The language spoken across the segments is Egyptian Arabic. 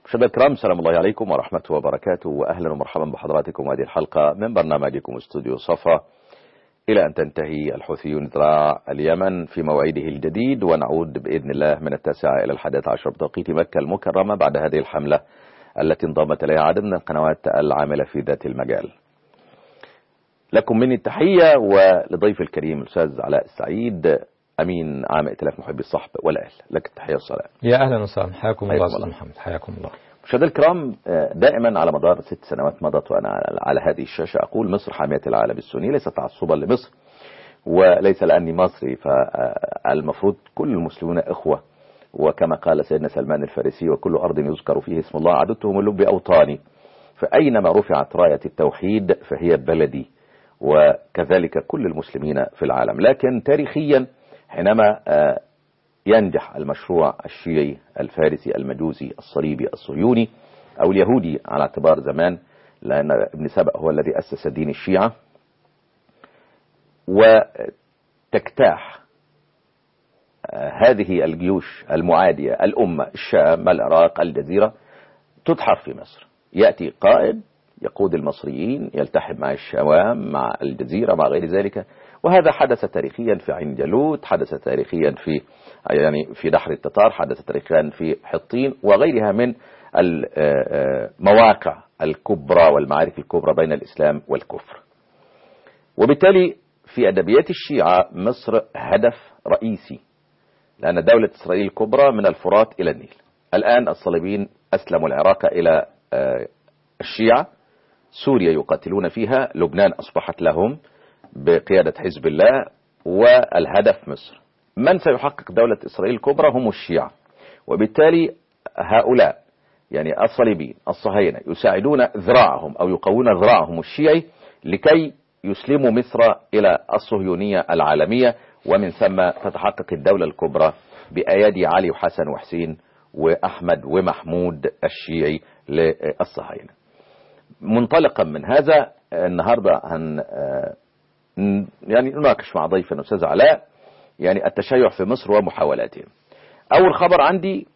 مشاهدينا الكرام سلام الله عليكم ورحمته وبركاته واهلا ومرحبا بحضراتكم هذه الحلقه من برنامجكم استوديو صفا الى ان تنتهي الحوثيون ذراع اليمن في موعده الجديد ونعود باذن الله من التاسعه الى الحادية عشر بتوقيت مكه المكرمه بعد هذه الحمله التي انضمت اليها عدد من القنوات العامله في ذات المجال. لكم مني التحيه ولضيف الكريم الاستاذ علاء السعيد امين عام ائتلاف محبي الصحب والاهل لك التحيه والسلام. يا اهلا وسهلا حياكم الله حياكم استاذ الله. محمد حياكم الله مشاهدينا الكرام دائما على مدار ست سنوات مضت وانا على هذه الشاشه اقول مصر حاميه العالم السني ليس تعصبا لمصر وليس لاني مصري فالمفروض كل المسلمون اخوه وكما قال سيدنا سلمان الفارسي وكل ارض يذكر فيه اسم الله عددته من لب اوطاني فاينما رفعت رايه التوحيد فهي بلدي وكذلك كل المسلمين في العالم لكن تاريخيا حينما آه، ينجح المشروع الشيعي الفارسي المجوسي الصليبي الصهيوني او اليهودي على اعتبار زمان لان ابن سبأ هو الذي اسس دين الشيعه وتجتاح آه، هذه الجيوش المعاديه الامه الشام العراق الجزيره تدحر في مصر ياتي قائد يقود المصريين يلتحم مع الشوام مع الجزيره مع غير ذلك وهذا حدث تاريخيا في عين جالوت حدث تاريخيا في يعني في دحر التتار حدث تاريخيا في حطين وغيرها من المواقع الكبرى والمعارك الكبرى بين الاسلام والكفر وبالتالي في ادبيات الشيعه مصر هدف رئيسي لان دوله اسرائيل الكبرى من الفرات الى النيل الان الصليبيين اسلموا العراق الى آه، الشيعه سوريا يقاتلون فيها لبنان اصبحت لهم بقياده حزب الله والهدف مصر من سيحقق دولة إسرائيل الكبرى هم الشيعة وبالتالي هؤلاء يعني الصليبيين الصهاينة يساعدون ذراعهم أو يقوون ذراعهم الشيعي لكي يسلموا مصر إلى الصهيونية العالمية ومن ثم تتحقق الدولة الكبرى بأيادي علي وحسن وحسين وأحمد ومحمود الشيعي للصهاينة منطلقا من هذا النهاردة هن يعني نناقش مع ضيفنا أستاذ علاء يعني التشيع في مصر ومحاولاتهم أول خبر عندي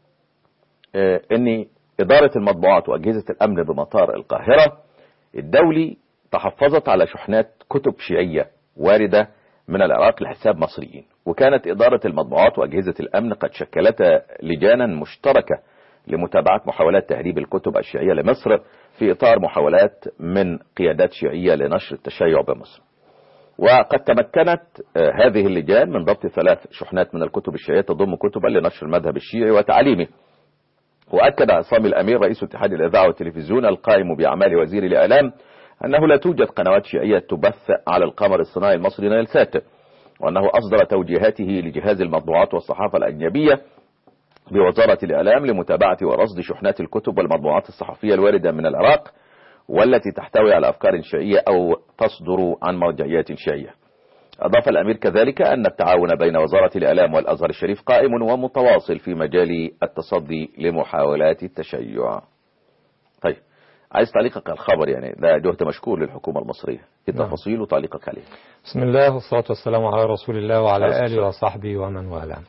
آه، أن إدارة المطبوعات وأجهزة الأمن بمطار القاهرة الدولي تحفظت على شحنات كتب شيعية واردة من العراق لحساب مصريين وكانت إدارة المطبوعات وأجهزة الأمن قد شكلت لجانا مشتركة لمتابعة محاولات تهريب الكتب الشيعية لمصر في إطار محاولات من قيادات شيعية لنشر التشيع بمصر وقد تمكنت آه، هذه اللجان من ضبط ثلاث شحنات من الكتب الشيعية تضم كتبا لنشر المذهب الشيعي وتعليمه وأكد عصام الأمير رئيس اتحاد الإذاعة والتلفزيون القائم بأعمال وزير الإعلام أنه لا توجد قنوات شيعية تبث على القمر الصناعي المصري نايل سات وأنه أصدر توجيهاته لجهاز المطبوعات والصحافة الأجنبية بوزارة الإعلام لمتابعة ورصد شحنات الكتب والمطبوعات الصحفية الواردة من العراق والتي تحتوي على أفكار شيعية أو تصدر عن مرجعيات شيعية أضاف الأمير كذلك أن التعاون بين وزارة الإعلام والأزهر الشريف قائم ومتواصل في مجال التصدي لمحاولات التشيع طيب عايز تعليقك على الخبر يعني ده جهد مشكور للحكومة المصرية ايه نعم. التفاصيل وتعليقك عليه بسم الله والصلاة والسلام على رسول الله وعلى عليه الصلاة آله وصحبه ومن والاه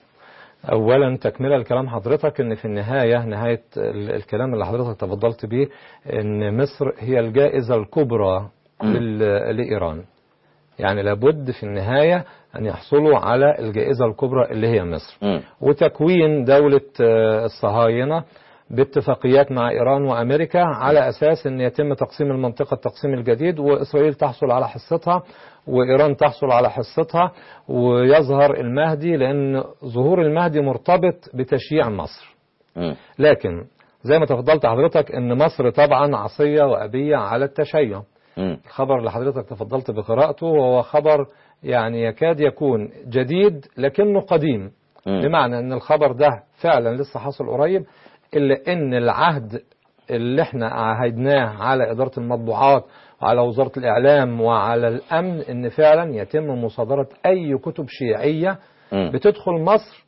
أولا تكملة لكلام حضرتك أن في النهاية نهاية ال- الكلام اللي حضرتك تفضلت به أن مصر هي الجائزة الكبرى مم. لل- لإيران يعني لابد في النهاية أن يحصلوا على الجائزة الكبرى اللي هي مصر مم. وتكوين دولة آه، الصهاينة باتفاقيات مع إيران وأمريكا على أساس أن يتم تقسيم المنطقة التقسيم الجديد وإسرائيل تحصل على حصتها وإيران تحصل على حصتها ويظهر المهدي لأن ظهور المهدي مرتبط بتشييع مصر مم. لكن زي ما تفضلت حضرتك أن مصر طبعا عصية وأبية على التشيع مم. الخبر اللي حضرتك تفضلت بقراءته وهو خبر يعني يكاد يكون جديد لكنه قديم مم. بمعنى ان الخبر ده فعلا لسه حاصل قريب الا ان العهد اللي احنا عهدناه على اداره المطبوعات وعلى وزاره الاعلام وعلى الامن ان فعلا يتم مصادره اي كتب شيعيه مم. بتدخل مصر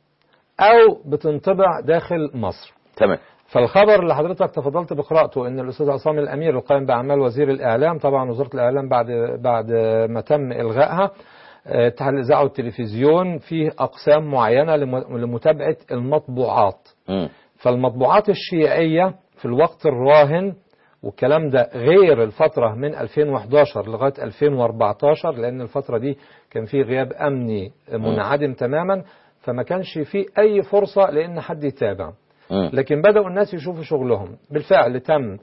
او بتنطبع داخل مصر تمام فالخبر اللي حضرتك تفضلت بقراءته ان الاستاذ عصام الامير القائم باعمال وزير الاعلام طبعا وزاره الاعلام بعد بعد ما تم الغائها آه، اتحاد الاذاعه والتلفزيون فيه اقسام معينه لم- لمتابعه المطبوعات مم. فالمطبوعات الشيعيه في الوقت الراهن والكلام ده غير الفترة من 2011 لغاية 2014 لأن الفترة دي كان في غياب أمني منعدم تماما فما كانش في أي فرصة لأن حد يتابع مم. لكن بدأوا الناس يشوفوا شغلهم بالفعل تم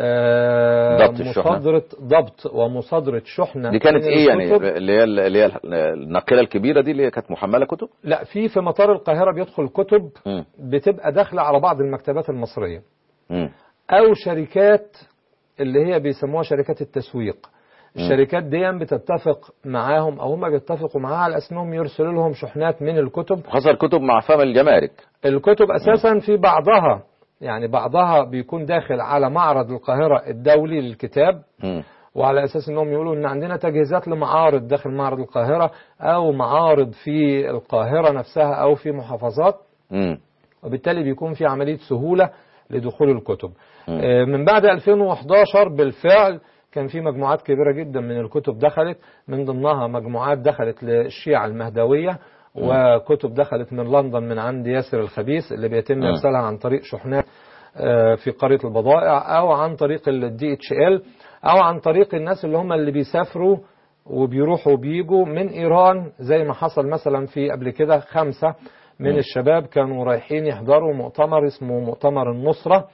آه، ضبط الشحنة. مصادرة ضبط ومصادرة شحنة دي كانت من ايه يعني الكتب. اللي هي اللي هي الناقله الكبيره دي اللي هي كانت محمله كتب لا في في مطار القاهرة بيدخل كتب مم. بتبقى داخلة على بعض المكتبات المصرية مم. أو شركات اللي هي بيسموها شركات التسويق الشركات دي بتتفق معاهم أو هم بيتفقوا معاها على أساس إنهم يرسلوا لهم شحنات من الكتب خاصه الكتب مع فم الجمارك الكتب أساسا في بعضها يعني بعضها بيكون داخل على معرض القاهرة الدولي للكتاب مم. وعلى اساس انهم يقولوا ان عندنا تجهيزات لمعارض داخل معرض القاهره او معارض في القاهره نفسها او في محافظات مم. وبالتالي بيكون في عمليه سهوله لدخول الكتب. آه، من بعد 2011 بالفعل كان في مجموعات كبيره جدا من الكتب دخلت من ضمنها مجموعات دخلت للشيعه المهدويه وكتب دخلت من لندن من عند ياسر الخبيث اللي بيتم ارسالها عن طريق شحنات آه، في قريه البضائع او عن طريق الدي اتش ال او عن طريق الناس اللي هم اللي بيسافروا وبيروحوا وبيجوا من ايران زي ما حصل مثلا في قبل كده خمسه من الشباب كانوا رايحين يحضروا مؤتمر اسمه مؤتمر النصره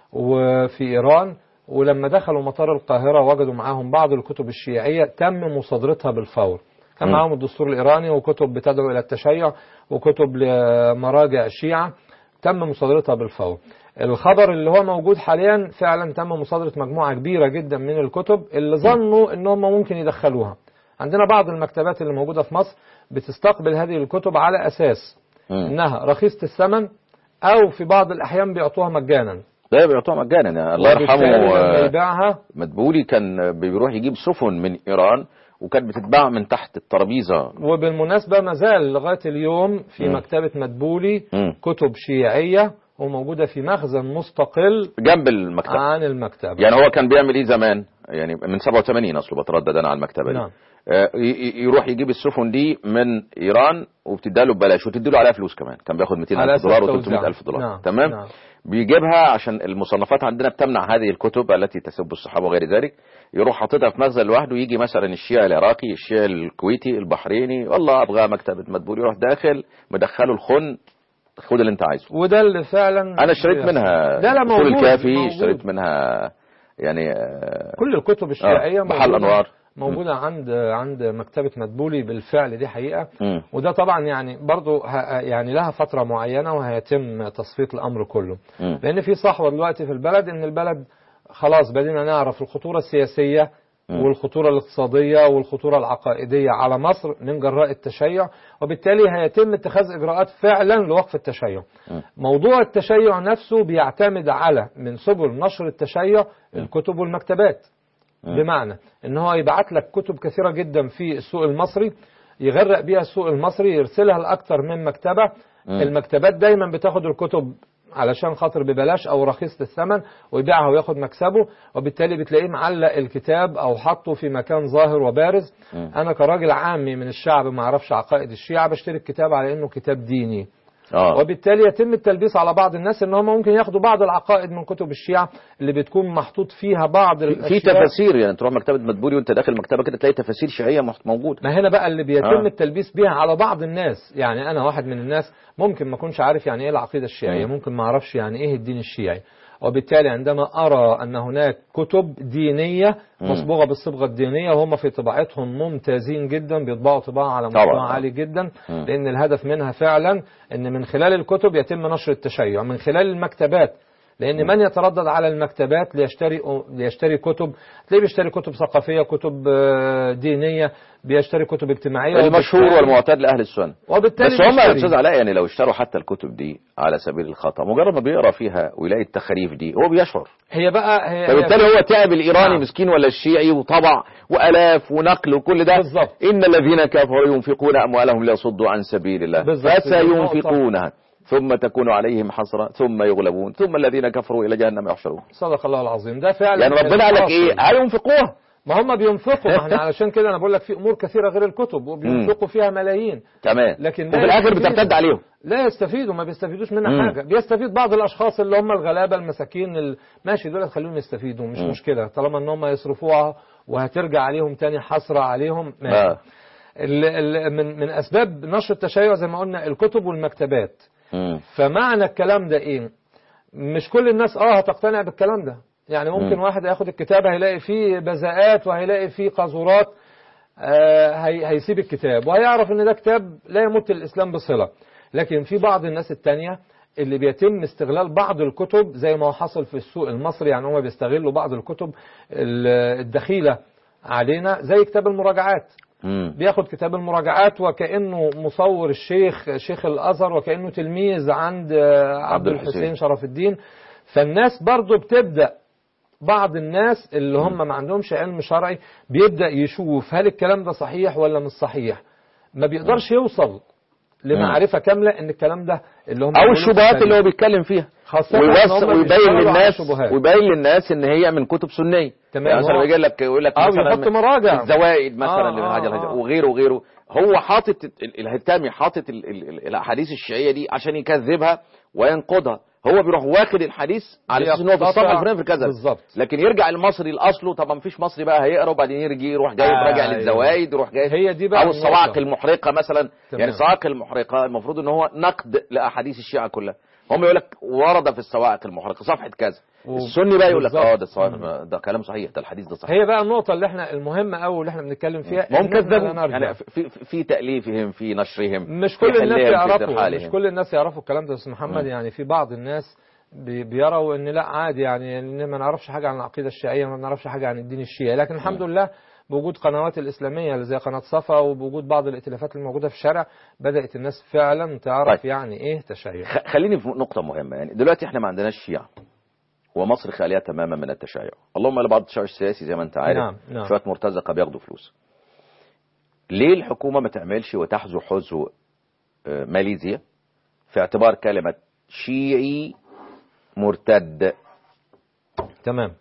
وفي ايران ولما دخلوا مطار القاهره وجدوا معاهم بعض الكتب الشيعيه تم مصادرتها بالفور كان مم. معاهم الدستور الايراني وكتب بتدعو الى التشيع وكتب لمراجع الشيعه تم مصادرتها بالفور الخبر اللي هو موجود حاليا فعلا تم مصادرة مجموعة كبيرة جدا من الكتب اللي ظنوا ان هم ممكن يدخلوها عندنا بعض المكتبات اللي موجودة في مصر بتستقبل هذه الكتب على اساس مم. انها رخيصة الثمن او في بعض الاحيان بيعطوها مجانا ده بيعطوها مجانا يعني الله وبالتالي يرحمه لما آه، يبيعها مدبولي كان بيروح يجيب سفن من ايران وكانت بتتباع من تحت الترابيزه وبالمناسبة ما زال لغاية اليوم في مم. مكتبة مدبولي مم. كتب شيعية وموجودة في مخزن مستقل جنب المكتب عن المكتبة يعني هو كان بيعمل ايه زمان يعني من 87 اصله بتردد انا على المكتبه دي نعم. آه، ي- ي- يروح يجيب السفن دي من ايران وبتديها له ببلاش وتدي له عليها فلوس كمان كان بياخد 200 على الف أساس دولار توزيع. و300 الف دولار نعم. تمام نعم. بيجيبها عشان المصنفات عندنا بتمنع هذه الكتب التي تسب الصحابه وغير ذلك يروح حاططها في مخزن لوحده يجي مثلا الشيعي العراقي الشيعي الكويتي البحريني والله ابغى مكتبه مدبول يروح داخل مدخله الخن خد اللي انت عايزه وده اللي فعلا انا اشتريت منها لا لا أصول موجود الكافي موجود. اشتريت منها يعني آه، كل الكتب الشيعية آه، محل موجودة- أنوار. موجودة عند عند مكتبة مدبولي بالفعل دي حقيقة مم. وده طبعا يعني برضو ه- يعني لها فترة معينة وهيتم تصفية الأمر كله مم. لأن في صحوة دلوقتي في البلد إن البلد خلاص بدينا نعرف الخطورة السياسية مم. والخطورة الاقتصادية والخطورة العقائدية على مصر من جراء التشيع وبالتالي هيتم اتخاذ إجراءات فعلا لوقف التشيع مم. موضوع التشيع نفسه بيعتمد على من سبل نشر التشيع الكتب والمكتبات بمعنى ان هو يبعت لك كتب كثيرة جدا في السوق المصري يغرق بيها السوق المصري يرسلها لأكثر من مكتبة مم. المكتبات دايما بتاخد الكتب علشان خاطر ببلاش او رخيص الثمن ويبيعها وياخد مكسبه وبالتالي بتلاقيه معلق الكتاب او حاطه في مكان ظاهر وبارز مم. انا كراجل عامي من الشعب ما اعرفش عقائد الشيعة بشتري الكتاب على انه كتاب ديني اه وبالتالي يتم التلبيس على بعض الناس ان هم ممكن ياخدوا بعض العقائد من كتب الشيعة اللي بتكون محطوط فيها بعض في الاشياء تفاسير يعني تروح مكتبه مدبولي وانت داخل المكتبه كده تلاقي تفاسير شيعيه محت- موجوده ما هنا بقى اللي بيتم آه. التلبيس بيها على بعض الناس يعني انا واحد من الناس ممكن ما اكونش عارف يعني ايه العقيده الشيعيه مم. ممكن ما اعرفش يعني ايه الدين الشيعي وبالتالي عندما ارى ان هناك كتب دينيه مم. مصبوغه بالصبغه الدينيه وهم في طباعتهم ممتازين جدا بيطبعوا طباعه على مستوى طبعاً. عالي جدا مم. لان الهدف منها فعلا ان من خلال الكتب يتم نشر التشيع من خلال المكتبات لان من يتردد على المكتبات ليشتري ليشتري كتب تلاقيه بيشتري كتب ثقافيه كتب آه، دينيه بيشتري كتب اجتماعيه المشهور وبالتالي- والمعتاد لاهل السنه وبالتالي بس هم يا بيشتري. استاذ علاء يعني لو اشتروا حتى الكتب دي على سبيل الخطا مجرد ما بيقرا فيها ويلاقي التخاريف دي هو بيشعر هي بقى هي فبالتالي هي هو تعب الايراني نعم. مسكين ولا الشيعي وطبع والاف ونقل وكل ده بالظبط. ان الذين كفروا ينفقون اموالهم ليصدوا عن سبيل الله بالظبط. فسينفقونها ثم تكون عليهم حسرة ثم يغلبون ثم الذين كفروا الى جهنم يحشرون صدق الله العظيم ده فعلا يعني ربنا قال لك ايه الحاصل. هينفقوها ما هم بينفقوا ما احنا علشان كده انا بقول لك في امور كثيره غير الكتب وبينفقوا فيها ملايين تمام لكن وفي لا الاخر يستفيدوا. بترتد عليهم لا يستفيدوا ما بيستفيدوش منها مم. حاجه بيستفيد بعض الاشخاص اللي هم الغلابه المساكين ال- ماشي دول خليهم يستفيدوا مش مم. مشكله طالما ان هم يصرفوها وهترجع عليهم تاني حسره عليهم ماشي آه. ال- ال- من من اسباب نشر التشيع زي ما قلنا الكتب والمكتبات مم. فمعنى الكلام ده ايه مش كل الناس اه هتقتنع بالكلام ده يعني ممكن مم. واحد ياخد الكتاب هيلاقي فيه بذاءات وهيلاقي فيه قاذورات آه هي هيسيب الكتاب وهيعرف ان ده كتاب لا يمت الاسلام بصله لكن في بعض الناس التانية اللي بيتم استغلال بعض الكتب زي ما هو حصل في السوق المصري يعني هم بيستغلوا بعض الكتب ال- الدخيلة علينا زي كتاب المراجعات مم. بياخد كتاب المراجعات وكأنه مصور الشيخ شيخ الأزهر وكأنه تلميذ عند آه، عبد الحسين. الحسين شرف الدين فالناس برضو بتبدأ بعض الناس اللي هم ما عندهمش علم شرعي بيبدأ يشوف هل الكلام ده صحيح ولا مش صحيح ما بيقدرش يوصل لمعرفة كاملة ان الكلام ده اللي هم او بيقولوه الشبهات سليم. اللي هو بيتكلم فيها خاصة إن ويوصل هم ويبين بيشتغلوا على للناس شبهات. ويبين للناس ان هي من كتب سنيه تمام، يعني مثلا هو- يجي لك يقول لك أو مثلا يحط مراجع. الزوائد مثلا آه، اللي من آه، هذا الهجر آه. وغيره وغيره هو حاطط ال- الهتامي حاطط ال- ال- ال- الاحاديث الشيعيه دي عشان يكذبها وينقضها هو بيروح واخد الحديث على اساس ان هو في الصفحه بيقتطع- الفلانيه في كذا بالظبط. لكن يرجع المصري لاصله طبعا مفيش مصري بقى هيقرا وبعدين يرجع يروح جاي آه، راجع أيوة. للزوايد يروح جاي هي دي بقى او الصواعق النقطة. المحرقه مثلا تمام. يعني الصواعق المحرقه المفروض ان هو نقد لاحاديث الشيعه كلها هم يقول لك ورد في الصواعق المحرقه صفحه كذا و- السني بقى يقول لك بالظبط. اه ده الصواعق ده كلام صحيح ده الحديث ده صحيح هي بقى النقطة اللي احنا المهمة أوي اللي احنا بنتكلم فيها ما هم إن إحنا كذبوا لا نرجع. يعني في في, في تاليفهم في نشرهم مش في كل الناس حلهم، في يعرفوا ترحالهم. مش كل الناس يعرفوا الكلام ده يا استاذ محمد مم. يعني في بعض الناس بي- بيروا ان لا عادي يعني ان ما نعرفش حاجه عن العقيده الشيعيه ما نعرفش حاجه عن الدين الشيعي لكن الحمد لله بوجود قنوات الاسلاميه اللي زي قناه صفا وبوجود بعض الائتلافات الموجوده في الشارع بدات الناس فعلا تعرف طيب. يعني ايه تشيع خ- خليني في نقطة مهمة يعني دلوقتي احنا ما عندناش شيعة ومصر خالية تماما من التشيع اللهم الا بعض التشيع السياسي زي ما انت عارف نعم، نعم. شوية مرتزقة بياخدوا فلوس ليه الحكومة ما تعملش وتحذو حذو آه، ماليزيا في اعتبار كلمة شيعي مرتد تمام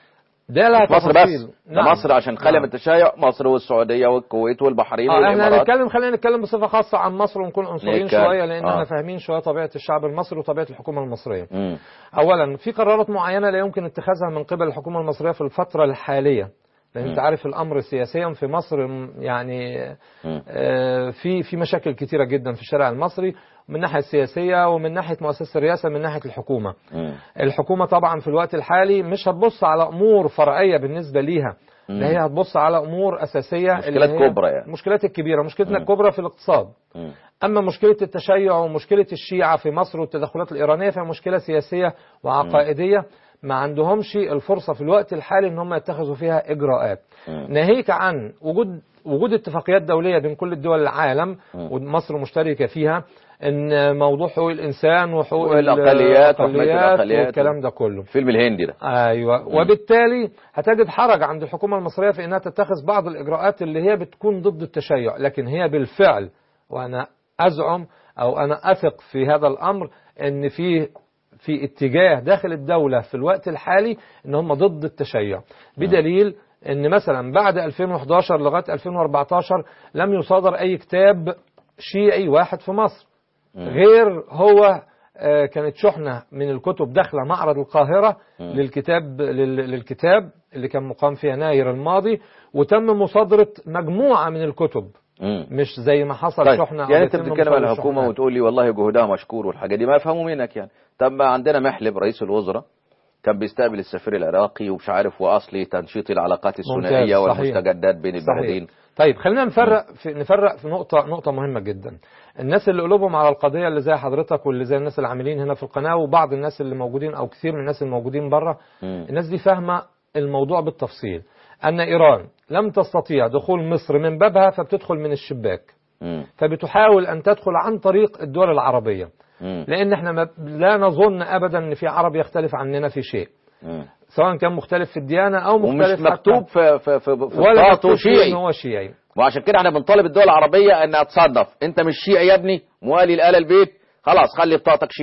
ده لها مش مصر تفاصيل. بس ده مصر عشان خالية نعم. من التشيع مصر والسعودية والكويت والبحرين اه احنا والامارات هنتكلم خلينا نتكلم بصفه خاصه عن مصر ونكون عنصريين نتكلم. شويه لان آه. احنا فاهمين شويه طبيعه الشعب المصري وطبيعه الحكومه المصريه مم. اولا في قرارات معينه لا يمكن اتخاذها من قبل الحكومه المصريه في الفتره الحاليه لان انت مم. عارف الامر سياسيا في مصر م- يعني مم. آه، في في مشاكل كتيره جدا في الشارع المصري من الناحيه السياسيه ومن ناحيه مؤسسه الرئاسه من ناحيه الحكومه مم. الحكومه طبعا في الوقت الحالي مش هتبص على امور فرعيه بالنسبه ليها مم. ده هي هتبص على امور اساسيه مشكلات اللي هي كبرى يعني. المشكلات الكبيره مشكلتنا مم. الكبرى في الاقتصاد مم. أما مشكلة التشيع ومشكلة الشيعة في مصر والتدخلات الإيرانية فهي مشكلة سياسية وعقائدية ما عندهمش الفرصة في الوقت الحالي ان هم يتخذوا فيها اجراءات مم. ناهيك عن وجود وجود اتفاقيات دولية بين كل الدول العالم مم. ومصر مشتركة فيها ان موضوع حقوق الانسان وحقوق والأقليات وحماية الأقليات الأقليات. والكلام ده كله الفيلم الهندي ده ايوه وبالتالي هتجد حرج عند الحكومه المصريه في انها تتخذ بعض الاجراءات اللي هي بتكون ضد التشيع لكن هي بالفعل وانا ازعم او انا اثق في هذا الامر ان في في اتجاه داخل الدوله في الوقت الحالي ان هم ضد التشيع بدليل ان مثلا بعد 2011 لغايه 2014 لم يصادر اي كتاب شيعي واحد في مصر غير هو آه، كانت شحنة من الكتب داخلة معرض القاهرة للكتاب لل- للكتاب اللي كان مقام في يناير الماضي وتم مصادرة مجموعة من الكتب مم. مش زي ما حصل طيب شحنة أو يعني انت يتم بتتكلم مصادرة على الحكومه شحنات. وتقول لي والله جهودها مشكور والحاجه دي ما افهموا منك يعني طب ما عندنا محلب رئيس الوزراء كان بيستقبل السفير العراقي ومش عارف واصلي تنشيط العلاقات الثنائيه ممتاز، صحيح. والمستجدات بين البلدين صحيح. طيب خلينا نفرق في نفرق في نقطة نقطة مهمة جدا. الناس اللي قلوبهم على القضية اللي زي حضرتك واللي زي الناس اللي عاملين هنا في القناة وبعض الناس اللي موجودين أو كثير من الناس الموجودين بره مم. الناس دي فاهمة الموضوع بالتفصيل. أن إيران لم تستطيع دخول مصر من بابها فبتدخل من الشباك. مم. فبتحاول أن تدخل عن طريق الدول العربية. مم. لأن احنا ما لا نظن أبدا أن في عرب يختلف عننا في شيء. مم. سواء كان مختلف في الديانة أو ومش مختلف حتى- مكتوب في في في, في ولا بطاقته مكتوب فيه شيعي إن هو شيعي. وعشان كده احنا بنطالب الدول العربيه انها تصنف انت مش شيعي يا ابني موالي لآل البيت خلاص خلي بطاقتك شيعي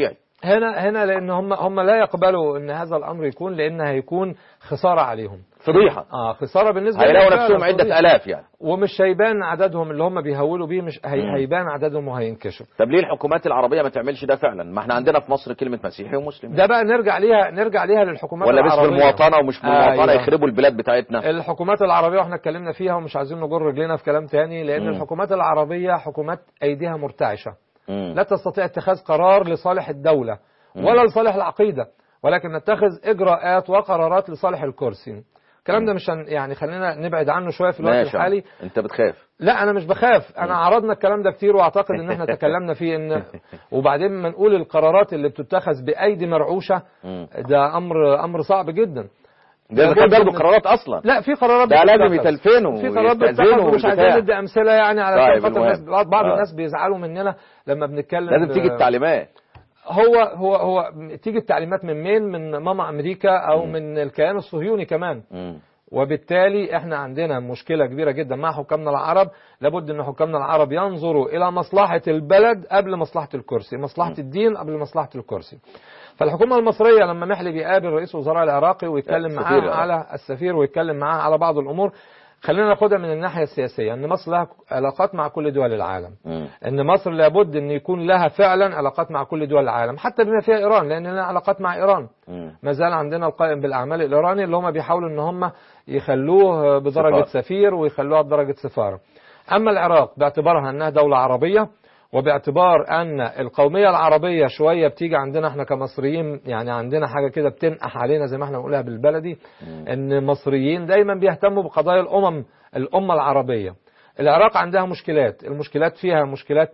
هنا هنا لان هم هم لا يقبلوا ان هذا الامر يكون لان هيكون خساره عليهم فضيحه اه خساره بالنسبه هيلاقوا لهم نفسهم فعلاً فضيحة. عده الاف يعني ومش هيبان عددهم اللي هم بيهولوا بيه مش هي مم. هيبان عددهم وهينكشف طب ليه الحكومات العربيه ما تعملش ده فعلا ما احنا عندنا في مصر كلمه مسيحي ومسلم ده بقى نرجع ليها نرجع ليها للحكومات ولا بس العربيه بالمواطنه ومش بالمواطنه أيوة. يخربوا البلاد بتاعتنا الحكومات العربيه واحنا اتكلمنا فيها ومش عايزين نجر رجلينا في كلام تاني لان مم. الحكومات العربيه حكومات ايديها مرتعشه مم. لا تستطيع اتخاذ قرار لصالح الدولة ولا لصالح العقيدة ولكن نتخذ إجراءات وقرارات لصالح الكرسي الكلام ده مش هن- يعني خلينا نبعد عنه شوية في الوقت ماشي الحالي انت بتخاف لا انا مش بخاف انا عرضنا الكلام ده كتير واعتقد ان احنا تكلمنا فيه ان وبعدين ما نقول القرارات اللي بتتخذ بايدي مرعوشه مم. ده امر امر صعب جدا ده إذا كان لابد بياخدوا من- قرارات اصلا لا في قرارات ده لازم بتتخذ. يتلفنوا في قرارات ويستأذنوا بتتخذ ومش عايزين والبتاع. ندي امثله يعني على طيب، خاطر المهم. الناس بعض بعض آه. الناس بيزعلوا مننا لما بنتكلم لازم تيجي التعليمات هو هو هو تيجي التعليمات من مين من ماما امريكا او مم. من الكيان الصهيوني كمان مم. وبالتالي احنا عندنا مشكله كبيره جدا مع حكامنا العرب لابد ان حكامنا العرب ينظروا الى مصلحه البلد قبل مصلحه الكرسي مصلحه الدين قبل مصلحه الكرسي فالحكومه المصريه لما محلي بيقابل رئيس وزراء العراقي ويتكلم السفير معاه العراقي. على السفير ويتكلم معاه على بعض الامور خلينا ناخدها من الناحيه السياسيه ان مصر لها علاقات مع كل دول العالم مم. ان مصر لابد ان يكون لها فعلا علاقات مع كل دول العالم حتى بما فيها ايران لان لنا علاقات مع ايران مم. ما زال عندنا القائم بالاعمال الايراني اللي هم بيحاولوا ان هم يخلوه بدرجه سفارة. سفير ويخلوها بدرجه سفاره اما العراق باعتبارها انها دوله عربيه وباعتبار ان القوميه العربيه شويه بتيجي عندنا احنا كمصريين يعني عندنا حاجه كده بتنقح علينا زي ما احنا بنقولها بالبلدي ان المصريين دايما بيهتموا بقضايا الامم الامه العربيه العراق عندها مشكلات المشكلات فيها مشكلات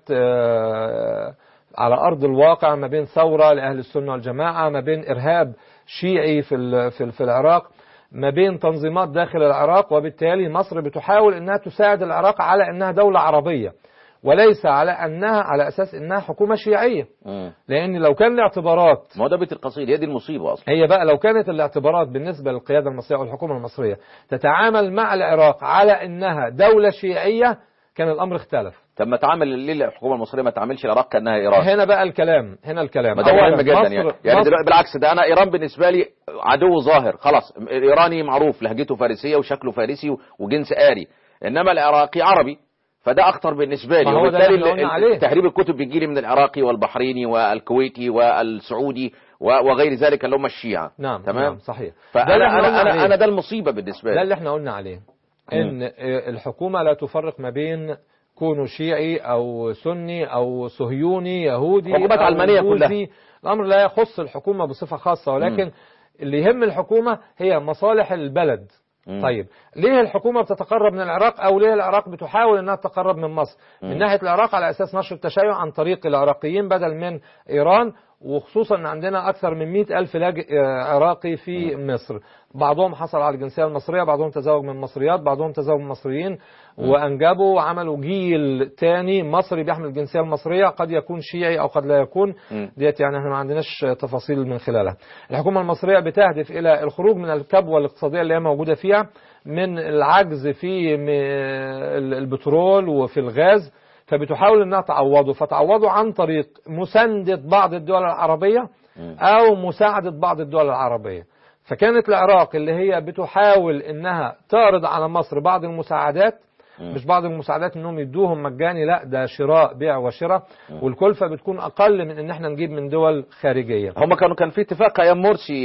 آه، على ارض الواقع ما بين ثوره لاهل السنه والجماعه ما بين ارهاب شيعي في ال- في ال- في العراق ما بين تنظيمات داخل العراق وبالتالي مصر بتحاول انها تساعد العراق على انها دوله عربيه وليس على انها على اساس انها حكومه شيعيه مم. لان لو كان الاعتبارات ما هو ده بيت القصيد هي دي المصيبه اصلا هي بقى لو كانت الاعتبارات بالنسبة للقيادة المصرية أو الحكومة المصرية تتعامل مع العراق على أنها دولة شيعية كان الأمر اختلف طب ما تعامل ليه الحكومه المصريه ما تعاملش العراق كانها ايران هنا بقى الكلام هنا الكلام ما ده أولاً مهم جدا مصر- يعني يعني مصر- دلوقتي بالعكس ده انا ايران بالنسبه لي عدو ظاهر خلاص الايراني معروف لهجته فارسيه وشكله فارسي و- وجنس آري انما العراقي عربي فده اخطر بالنسبه لي ما هو ده اللي وبالتالي احنا قلنا عليه. تهريب الكتب بيجي لي من العراقي والبحريني والكويتي والسعودي و- وغير ذلك اللي هم الشيعه نعم تمام نعم صحيح ده فانا اللي احنا انا قلنا انا, عليه. أنا ده المصيبه بالنسبه ده لي اللي احنا قلنا عليه ان الحكومة لا تفرق ما بين كونه شيعي او سني او صهيوني يهودي حكومات أو علمانية بوذي. كلها. الامر لا يخص الحكومة بصفة خاصة ولكن اللي يهم الحكومة هي مصالح البلد مم. طيب ليه الحكومة بتتقرب من العراق أو ليه العراق بتحاول أنها تتقرب من مصر من ناحية العراق على أساس نشر التشيع عن طريق العراقيين بدل من إيران وخصوصا أن عندنا أكثر من مئة ألف لاجئ آه، عراقي في مصر بعضهم حصل على الجنسية المصرية بعضهم تزوج من مصريات بعضهم تزوج من مصريين وأنجبوا وعملوا جيل تاني مصري بيحمل الجنسية المصرية قد يكون شيعي أو قد لا يكون مم. ديت يعني احنا ما عندناش تفاصيل من خلالها الحكومة المصرية بتهدف إلى الخروج من الكبوة الاقتصادية اللي هي موجودة فيها من العجز في م- ال- البترول وفي الغاز فبتحاول انها تعوضه فتعوضه عن طريق مساندة بعض الدول العربية او مساعدة بعض الدول العربية فكانت العراق اللي هي بتحاول انها تعرض على مصر بعض المساعدات مش بعض المساعدات انهم يدوهم مجاني لا ده شراء بيع وشراء والكلفة بتكون اقل من ان احنا نجيب من دول خارجية هم كانوا كان في اتفاق ايام مرسي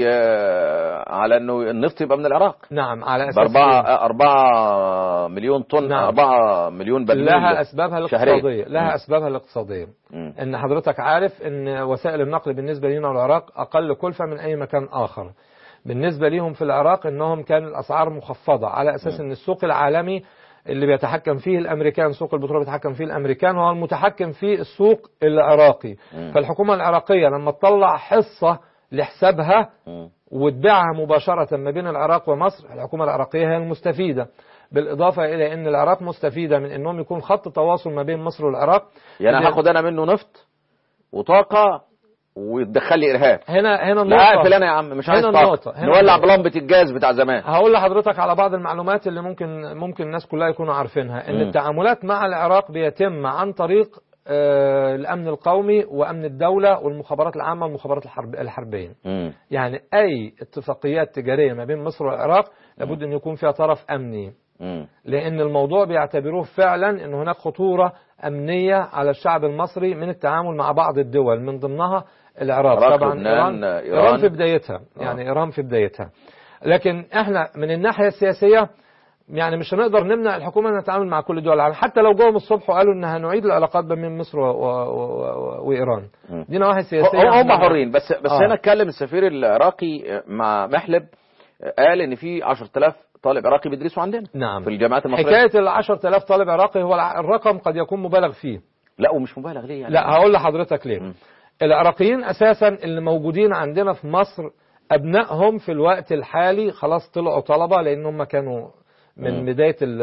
آه، على انه النفط يبقى من العراق نعم على اساس بأربعة أربعة مليون طن نعم. أربعة مليون برميل لها اسبابها شهريا. الاقتصاديه لها مم. اسبابها الاقتصاديه مم. ان حضرتك عارف ان وسائل النقل بالنسبه لنا والعراق اقل كلفه من اي مكان اخر بالنسبه ليهم في العراق انهم كان الاسعار مخفضه على اساس ان السوق العالمي اللي بيتحكم فيه الامريكان سوق البترول بيتحكم فيه الامريكان هو المتحكم في السوق العراقي مم. فالحكومه العراقيه لما تطلع حصه لحسابها مم. وتبيعها مباشرة ما بين العراق ومصر الحكومة العراقية هي المستفيدة بالإضافة إلى أن العراق مستفيدة من أنهم يكون خط تواصل ما بين مصر والعراق يعني اللي- هاخد أنا منه نفط وطاقة ويدخل لي إرهاب هنا هنا لا النقطة اقفل أنا يا عم مش عايز هنا النقطة، طاقة هنا نولع النقطة. بلمبة الجاز بتاع زمان هقول لحضرتك على بعض المعلومات اللي ممكن ممكن الناس كلها يكونوا عارفينها ان مم. التعاملات مع العراق بيتم عن طريق آه، الامن القومي وامن الدوله والمخابرات العامه والمخابرات الحرب الحربيه مم. يعني اي اتفاقيات تجاريه ما بين مصر والعراق لابد ان يكون فيها طرف امني مم. لان الموضوع بيعتبروه فعلا ان هناك خطوره امنيه على الشعب المصري من التعامل مع بعض الدول من ضمنها العراق العراق، طبعا لبنان، ايران إيران. ايران في بدايتها يعني ايران في بدايتها لكن احنا من الناحيه السياسيه يعني مش هنقدر نمنع الحكومه انها تتعامل مع كل دول العالم حتى لو جم الصبح وقالوا ان هنعيد العلاقات بين مصر و... و... و... وايران مم. دي نواحي سياسيه هم هم إحنا- حرين بس بس آه. هنا اتكلم السفير العراقي مع محلب قال ان في 10000 طالب عراقي بيدرسوا عندنا نعم في الجامعات المصريه حكايه ال 10000 طالب عراقي هو الع- الرقم قد يكون مبالغ فيه لا ومش مبالغ ليه يعني لا هقول لحضرتك ليه مم. العراقيين اساسا اللي موجودين عندنا في مصر ابنائهم في الوقت الحالي خلاص طلعوا طلبه لان هم كانوا من مم. بدايه ال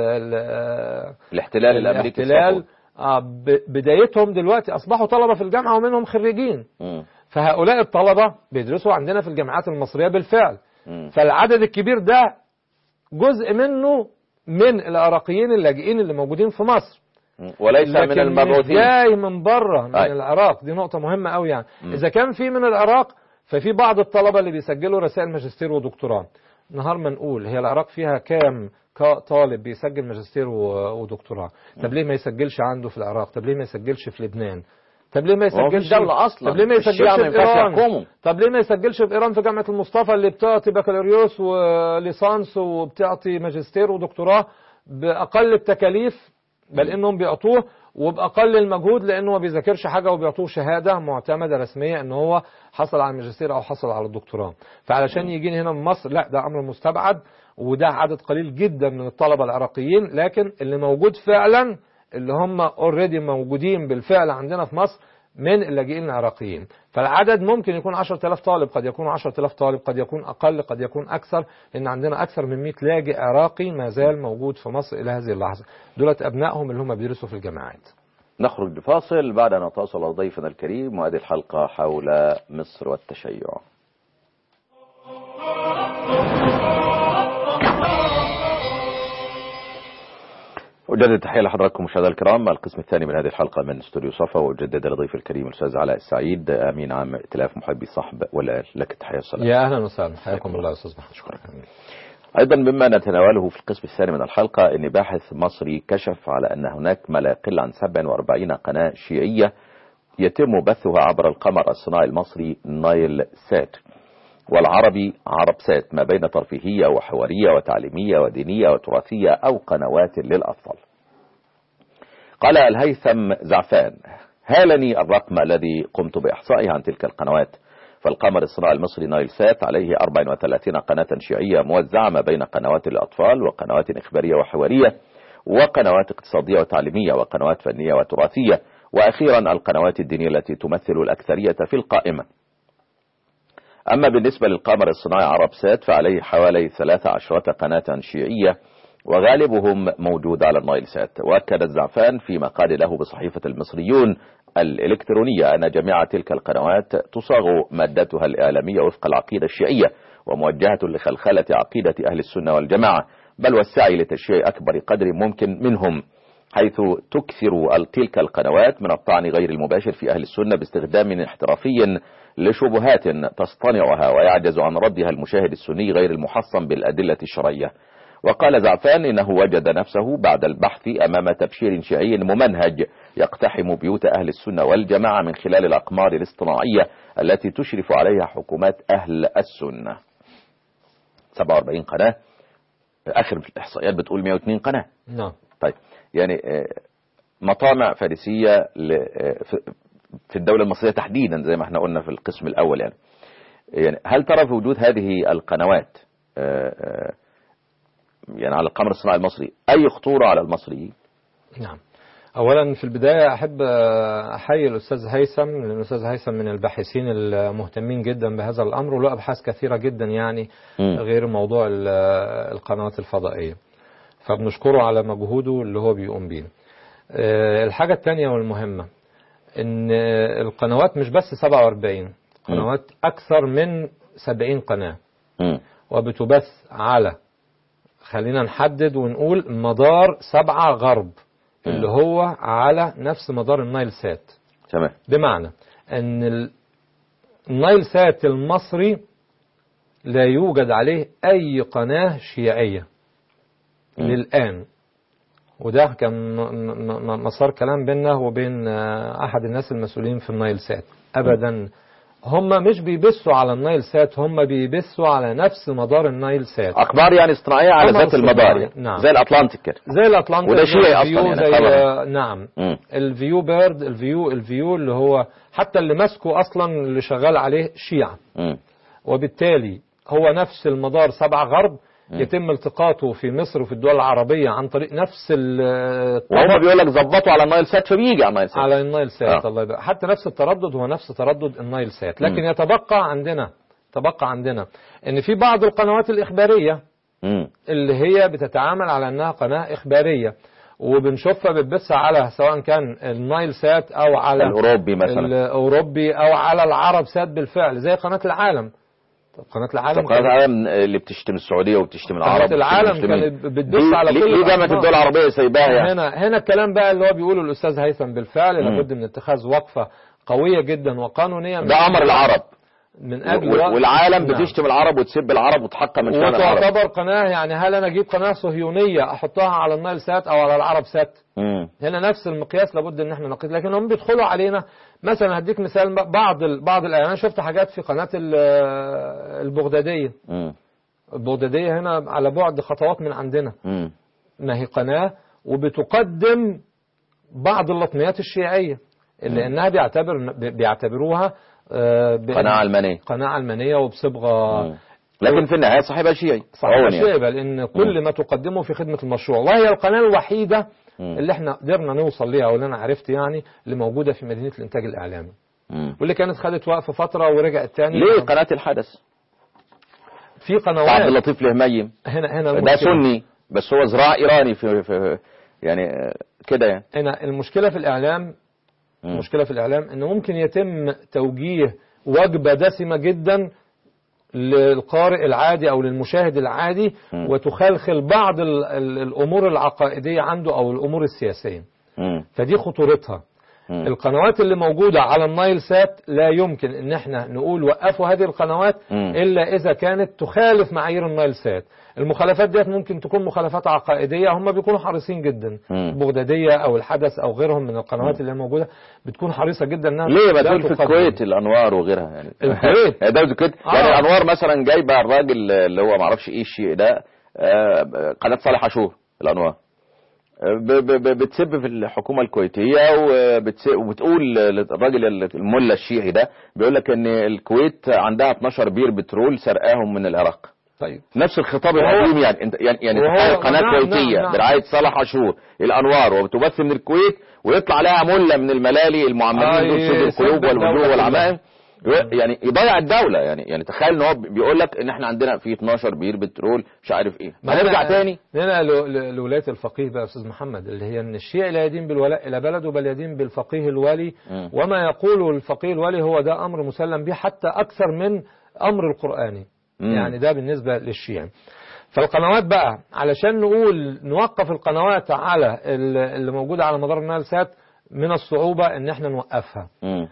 ال الاحتلال الامريكي الاحتلال الصفوي. آه، ب- بدايتهم دلوقتي اصبحوا طلبه في الجامعه ومنهم خريجين مم. فهؤلاء الطلبه بيدرسوا عندنا في الجامعات المصريه بالفعل مم. فالعدد الكبير ده جزء منه من العراقيين اللاجئين اللي موجودين في مصر مم. وليس من لكن مش المبعوثين جاي من بره من أي. العراق دي نقطة مهمة قوي يعني مم. إذا كان في من العراق ففي بعض الطلبة اللي بيسجلوا رسائل ماجستير ودكتوراه نهار ما نقول هي العراق فيها كام كا- طالب بيسجل ماجستير و- ودكتوراه طب ليه ما يسجلش عنده في العراق طب ليه ما يسجلش في لبنان طب ليه ما هو مفيش يسجلش دولة أصلا طب ليه ما الشيعة يسجلش ما في ينفعش ايران يحكموا. طب ليه ما يسجلش في ايران في جامعه المصطفى اللي بتعطي بكالوريوس وليسانس وبتعطي ماجستير ودكتوراه باقل التكاليف بل انهم بيعطوه وباقل المجهود لانه ما بيذاكرش حاجه وبيعطوه شهاده معتمده رسميه ان هو حصل على الماجستير او حصل على الدكتوراه فعلشان يجيني هنا من مصر لا ده امر مستبعد وده عدد قليل جدا من الطلبه العراقيين لكن اللي موجود فعلا اللي هم اوريدي موجودين بالفعل عندنا في مصر من اللاجئين العراقيين فالعدد ممكن يكون 10000 طالب قد يكون 10000 طالب قد يكون أقل قد يكون أكثر لأن عندنا أكثر من 100 لاجئ عراقي ما زال موجود في مصر إلى هذه اللحظة دولت أبنائهم اللي هم بيدرسوا في الجامعات نخرج لفاصل بعد أن نتواصل ضيفنا الكريم وهذه الحلقة حول مصر والتشيع أجدد التحية لحضراتكم مشاهدينا الكرام القسم الثاني من هذه الحلقة من استوديو صفا وأجدد لضيف الكريم الأستاذ علاء السعيد أمين عام ائتلاف محبي صحب والآل لك التحية والسلام يا أهلا وسهلا حياكم الله يا أستاذ محمد شكرا أيضا مما نتناوله في القسم الثاني من الحلقة أن باحث مصري كشف على أن هناك ما لا يقل عن 47 قناة شيعية يتم بثها عبر القمر الصناعي المصري نايل سات والعربي عرب سات ما بين ترفيهية وحوارية وتعليمية ودينية وتراثية أو قنوات للأطفال قال الهيثم زعفان هالني الرقم الذي قمت بإحصائه عن تلك القنوات فالقمر الصناعي المصري نايل سات عليه 34 قناة شيعية موزعة ما بين قنوات للأطفال وقنوات إخبارية وحوارية وقنوات اقتصادية وتعليمية وقنوات فنية وتراثية وأخيرا القنوات الدينية التي تمثل الأكثرية في القائمة أما بالنسبة للقمر الصناعي عرب سات فعليه حوالي 13 قناة شيعية وغالبهم موجود على النايل سات وأكد الزعفان في مقال له بصحيفة المصريون الإلكترونية أن جميع تلك القنوات تصاغ مادتها الإعلامية وفق العقيدة الشيعية وموجهة لخلخلة عقيدة أهل السنة والجماعة بل والسعي لتشييع أكبر قدر ممكن منهم حيث تكثر تلك القنوات من الطعن غير المباشر في أهل السنة باستخدام احترافي لشبهات تصطنعها ويعجز عن ردها المشاهد السني غير المحصن بالأدلة الشرعية وقال زعفان إنه وجد نفسه بعد البحث أمام تبشير شيعي ممنهج يقتحم بيوت أهل السنة والجماعة من خلال الأقمار الاصطناعية التي تشرف عليها حكومات أهل السنة 47 قناة آخر الإحصائيات بتقول 102 قناة نعم طيب يعني مطامع فارسية في الدولة المصرية تحديدا زي ما احنا قلنا في القسم الأول يعني يعني هل ترى في وجود هذه القنوات يعني على القمر الصناعي المصري أي خطورة على المصريين نعم أولا في البداية أحب أحيي الأستاذ هيثم لأن الأستاذ هيثم من الباحثين المهتمين جدا بهذا الأمر وله أبحاث كثيرة جدا يعني م. غير موضوع القنوات الفضائية فبنشكره على مجهوده اللي هو بيقوم بيه الحاجة الثانية والمهمة ان القنوات مش بس 47 قنوات اكثر من 70 قناة م. وبتبث على خلينا نحدد ونقول مدار سبعة غرب اللي هو على نفس مدار النايل سات تمام بمعنى ان ال- النايل سات المصري لا يوجد عليه اي قناة شيعية مم. للآن وده كان م- م- م- مسار كلام بيننا وبين آه، احد الناس المسؤولين في النايل سات ابدا هم مش بيبثوا على النايل سات هم بيبثوا على نفس مدار النايل سات اخبار يعني اصطناعيه على قمر ذات المدار اصطناعي، يعني. نعم. زي الاطلنطيك كده زي الاطلنطي وده زي شيعي الفيو، أصلاً يعني زي خبر. نعم مم. الفيو بيرد الفيو الفيو اللي هو حتى اللي ماسكه اصلا اللي شغال عليه شيعة مم. وبالتالي هو نفس المدار سبع غرب يتم التقاطه في مصر وفي الدول العربية عن طريق نفس ال- وهم بيقول لك ظبطوا على النايل سات فبيجي على النايل سات على النايل سات آه. الله يبقى حتى نفس التردد هو نفس تردد النايل سات لكن يتبقى عندنا تبقى عندنا ان في بعض القنوات الاخباريه مم. اللي هي بتتعامل على انها قناه اخباريه وبنشوفها بتبث على سواء كان النايل سات او على الاوروبي مثلا الاوروبي او على العرب سات بالفعل زي قناه العالم طب قناه العالم طب قناه العالم اللي بتشتم السعوديه وبتشتم العرب قناه وبتشتم العالم المسلمين. كانت بتبث ليه- على ليه- كل ليه جامعه الأقطار. الدول العربيه سايباها يعني هنا هنا الكلام بقى اللي هو بيقوله الاستاذ هيثم بالفعل مم. لابد من اتخاذ وقفه قويه جدا وقانونيه من ده امر العرب من اجل و- وقف- والعالم نعم. بتشتم العرب وتسب العرب وتحقق من شان العرب وتعتبر قناه يعني هل انا اجيب قناه صهيونيه احطها على النايل سات او على العرب سات مم. هنا نفس المقياس لابد ان احنا نقيس لكن هم بيدخلوا علينا مثلا هديك مثال بعض ال- بعض الاعلان أنا شفت حاجات في قناه ال- البغداديه مم. البغداديه هنا على بعد خطوات من عندنا مم. ما هي قناه وبتقدم بعض اللطميات الشيعيه اللي انها بيعتبر بيعتبروها آه، بأن- قناه علمانيه قناه علمانيه وبصبغه مم. لكن في النهايه صاحبها شيعي صحيح عون يعني. شيء بل ان كل ما تقدمه في خدمه المشروع وهي القناه الوحيده مم. اللي احنا قدرنا نوصل ليها واللي انا عرفت يعني اللي موجوده في مدينه الانتاج الاعلامي مم. واللي كانت خدت وقف فتره ورجعت تاني ليه قناه الحدث في عبد قنوات اللطيف الهميم هنا هنا ده المشكلة. سني بس هو زراع ايراني في, في يعني آه، كده يعني هنا المشكله في الاعلام مم. المشكله في الاعلام انه ممكن يتم توجيه وجبه دسمه جدا للقارئ العادي او للمشاهد العادي مم. وتخلخل بعض ال- ال- الامور العقائديه عنده او الامور السياسيه مم. فدي خطورتها مم. القنوات اللي موجودة على النايل سات لا يمكن ان احنا نقول وقفوا هذه القنوات مم. الا اذا كانت تخالف معايير النايل سات المخالفات ديت ممكن تكون مخالفات عقائدية هم بيكونوا حريصين جدا مم. البغدادية او الحدث او غيرهم من القنوات اللي موجودة بتكون حريصة جدا انها ليه ما لا تقول في تقدم. الكويت الانوار وغيرها يعني الكويت؟ يعني دولة الكويت آه. يعني الانوار مثلا جايبه الراجل اللي هو ما اعرفش ايه الشيء ده آه، قناه صالح عاشور الانوار ب- ب- ب- بتسب في الحكومه الكويتيه وبتس- وبتقول للراجل الملا الشيعي ده بيقول لك ان الكويت عندها 12 بير بترول سرقاهم من العراق طيب نفس الخطاب وهو- القديم يعني انت يعني يعني وهو- تخيل قناه نعم، كويتيه نعم، نعم. برعايه صالح عاشور الانوار وبتبث من الكويت ويطلع عليها مله من الملالي المعمرين آه، دول سد يسب القلوب الدولة والوجوه كلها. والعمائم يعني يضيع الدوله يعني يعني تخيل ان هو بيقول لك ان احنا عندنا في 12 بير بترول مش عارف ايه ما نرجع هنا- تاني هنا ل- ل- لولاية الفقيه بقى يا أستاذ محمد اللي هي أن الشيعي لا يدين بالولاء إلى بلده بل يدين بالفقيه الوالي مم. وما يقوله الفقيه الوالي هو ده أمر مسلم به حتى أكثر من أمر القرآني مم. يعني ده بالنسبة للشيعي فالقنوات بقى علشان نقول نوقف القنوات على ال- اللي موجودة على مدار النايل سات من الصعوبة ان احنا نوقفها مم.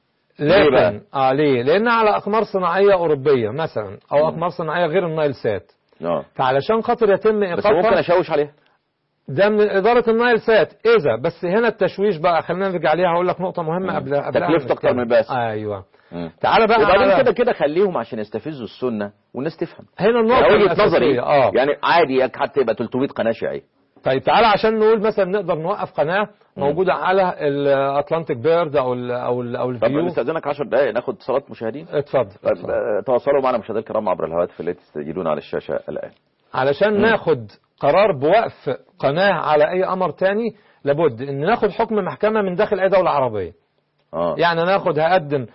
ليه بقى؟ لكن اه ليه لان على اقمار صناعية اوروبية مثلا او اقمار صناعية غير النايل سات اه فعلشان خاطر يتم بس ممكن ايقافها اشوش عليها ده من إدارة النايل سات إذا بس هنا التشويش بقى خلينا نرجع عليها هقول لك نقطة مهمة مم. قبل قبلها تكلفته أكتر نتكلم. من الباس. أيوه مم. تعالى بقى وبعدين على كده كده خليهم عشان يستفزوا السنه والناس تفهم هنا النقطة يعني وجهه نظري الأساسية اه يعني عادي حتى يبقى 300 قناه شيعيه طيب تعالى عشان نقول مثلا نقدر نوقف قناة موجودة على الأتلانتيك بيرد أو ال أو ال أو طب الفيو نستاذنك 10 دقائق ناخد اتصالات مشاهدين اتفضل طيب اتفضل. آه، تواصلوا معنا مشاهدينا الكرام عبر الهواتف التي تسجلون على الشاشه الان علشان ناخد قرار بوقف قناة على أي أمر تاني لابد إن ناخد حكم محكمة من داخل أي دولة عربية اه يعني ناخد هقدم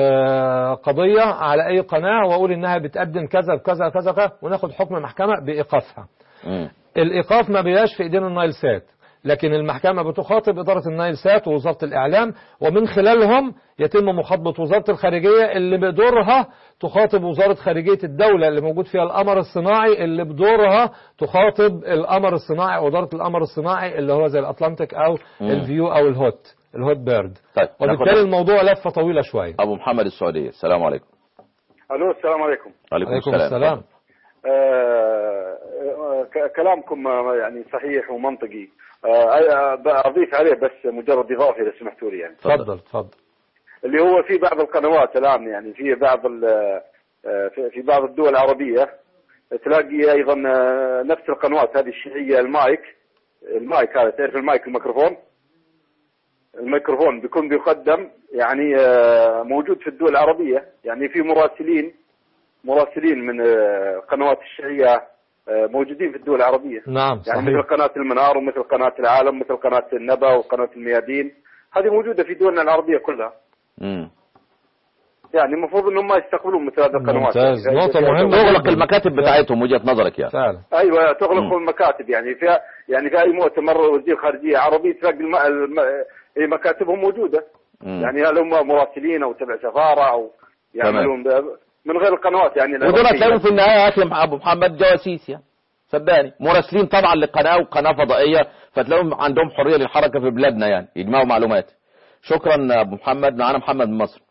آه، قضية على أي قناة وأقول إنها بتقدم كذا بكذا كذا كذا وناخد حكم محكمة بإيقافها مم. الإيقاف ما بيبقاش في إيدين النايل سات لكن المحكمة بتخاطب إدارة النايل سات ووزارة الإعلام ومن خلالهم يتم مخاطبة وزارة الخارجية اللي بدورها تخاطب وزارة خارجية الدولة اللي موجود فيها القمر الصناعي اللي بدورها تخاطب القمر الصناعي أو إدارة القمر الصناعي اللي هو زي الأطلنطيك أو مم. الفيو أو الهوت الهوت بيرد طيب وبالتالي ناخد الموضوع لفة طويلة شوية ابو محمد السعوديه السلام عليكم الو السلام عليكم وعليكم عليكم السلام آه آه، ك- كلامكم آه، يعني صحيح ومنطقي آه، آه، اضيف عليه بس مجرد اضافه اذا سمحتوا لي يعني تفضل تفضل اللي هو في بعض القنوات الان يعني في بعض ال- آه، في- في بعض الدول العربيه تلاقي ايضا آه، نفس القنوات هذه الشيعيه المايك المايك هذا تعرف المايك الميكروفون الميكروفون بيكون بيقدم يعني آه، موجود في الدول العربيه يعني في مراسلين مراسلين من آه، قنوات الشيعيه آه، موجودين في الدول العربيه نعم يعني صحيح مثل قناه المنار ومثل قناه العالم مثل قناه النبا وقناه الميادين هذه موجوده في دولنا العربيه كلها مم. يعني المفروض انهم ما يستقبلون مثل هذه القنوات ممتاز. يعني نقطة يعني مهمة. تغلق المكاتب بتاعتهم وجهه نظرك يعني فعلا ايوه تغلق مم. المكاتب يعني في يعني في اي مؤتمر وزير خارجيه عربي تلاقي الم... الم... إيه مكاتبهم موجوده مم. يعني هل هم مراسلين او تبع سفاره او يعملون ب... من غير القنوات يعني ودول العربية. هتلاقيهم في النهايه يا اخي ابو محمد جواسيس يعني صدقني مراسلين طبعا لقناه وقناه فضائيه فتلاقيهم عندهم حريه للحركه في بلادنا يعني يجمعوا معلومات شكرا ابو محمد معانا محمد من مصر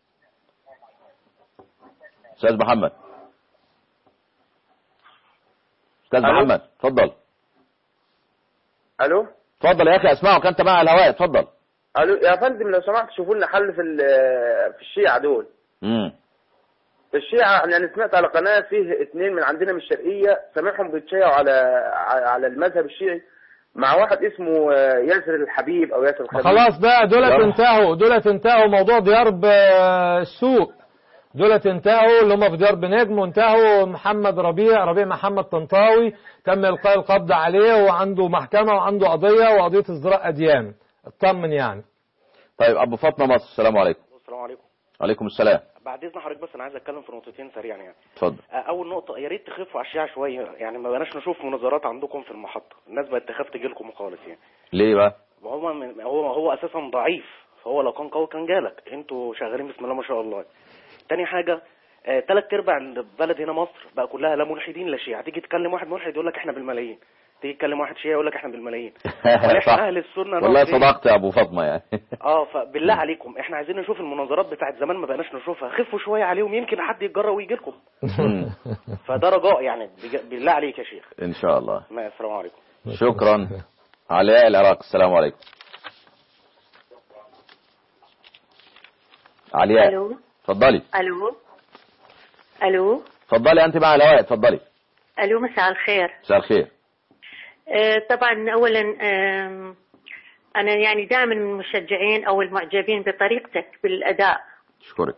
استاذ محمد استاذ ألو؟ محمد اتفضل الو اتفضل يا اخي اسمعك انت مع الهواء اتفضل الو يا فندم لو سمحت شوفوا لنا حل في ال- في الشيعة دول امم في الشيعة انا أنا سمعت على قناة فيه اثنين من عندنا من الشرقية سامعهم بيتشيعوا على على المذهب الشيعي مع واحد اسمه آه، ياسر الحبيب او ياسر الخبيب خلاص بقى دولت يلا. انتهوا دولت انتهوا موضوع ديار ب- السوق دولت انتهوا اللي هم في ديار بنجم وانتهوا محمد ربيع ربيع محمد طنطاوي تم القاء القبض عليه وعنده محكمة وعنده قضية وقضية ازدراء اديان اطمن يعني طيب ابو فاطمه مصر السلام عليكم السلام عليكم عليكم السلام بعد اذن حضرتك بس انا عايز اتكلم في نقطتين سريعا يعني اتفضل آه، اول نقطه يا ريت تخفوا على الشيعة شويه يعني ما بقناش نشوف مناظرات عندكم في المحطه الناس بقت تخاف تجي لكم خالص يعني ليه بقى وهو من هو هو اساسا ضعيف فهو لو كان قوي كان جالك انتوا شغالين بسم الله ما شاء الله تاني حاجه آه، تلات ارباع البلد هنا مصر بقى كلها لا ملحدين لا شيعة تيجي تكلم واحد ملحد يقول لك احنا بالملايين تيجي تكلم واحد شيعي يقول لك احنا بالملايين صح. احنا اهل السنه والله نقف إيه؟ صدقت يا ابو فاطمه يعني اه فبالله عليكم احنا عايزين نشوف المناظرات بتاعت زمان ما بقناش نشوفها خفوا شويه عليهم يمكن حد يتجرأ ويجي لكم مم. فده رجاء يعني بج- بالله عليك يا شيخ ان شاء الله ما السلام عليكم شكرا علاء العراق السلام عليكم علياء الو اتفضلي الو الو اتفضلي انت مع الهواء اتفضلي الو مساء الخير مساء الخير آه، طبعا اولا آم، انا يعني دائما من المشجعين او المعجبين بطريقتك بالاداء اشكرك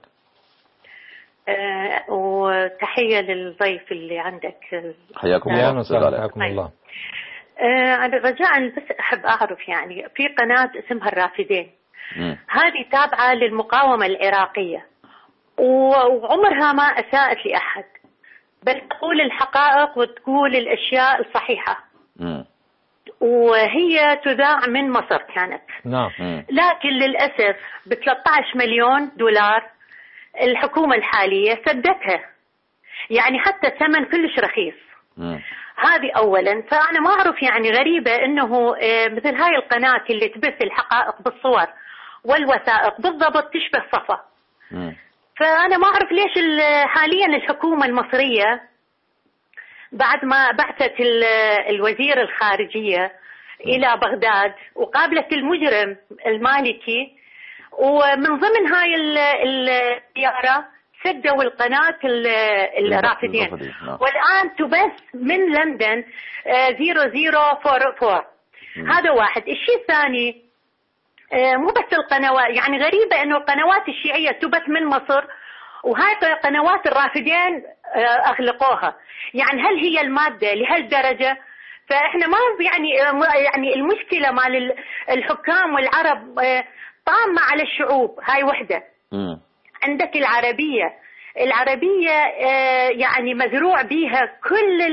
آه، وتحيه للضيف اللي عندك حياكم يا الله أستاذ مساء علاء. حياكم الله آه، انا رجاء بس احب اعرف يعني في قناه اسمها الرافدين مم. هذه تابعه للمقاومه العراقيه و- وعمرها ما اساءت لاحد بل تقول الحقائق وتقول الاشياء الصحيحه مم. وهي تذاع من مصر كانت نعم مم. لكن للأسف ب 13 مليون دولار الحكومة الحالية سدتها يعني حتى الثمن كلش رخيص مم. هذه أولا فأنا ما أعرف يعني غريبة أنه آه، مثل هاي القناة اللي تبث الحقائق بالصور والوثائق بالضبط تشبه صفا مم. فأنا ما أعرف ليش ال- حاليا الحكومة المصرية بعد ما بعثت ال- الوزير الخارجية إلى بغداد وقابلت المجرم المالكي ومن ضمن هاي ال- ال- الزيارة سدوا القناة ال- الرافدين الرافدين، نعم. والآن تبث من لندن آه، 0044 مم. هذا واحد الشيء الثاني آه، مو بس القنوات يعني غريبة انه القنوات الشيعية تبث من مصر وهاي قنوات الرافدين آه، اغلقوها يعني هل هي المادة لهالدرجة فاحنا ما يعني آه، ما- يعني المشكلة مال ال- الحكام والعرب آه، طامة على الشعوب هاي وحدة مم. عندك العربية العربية آه، يعني مزروع بيها كل ال...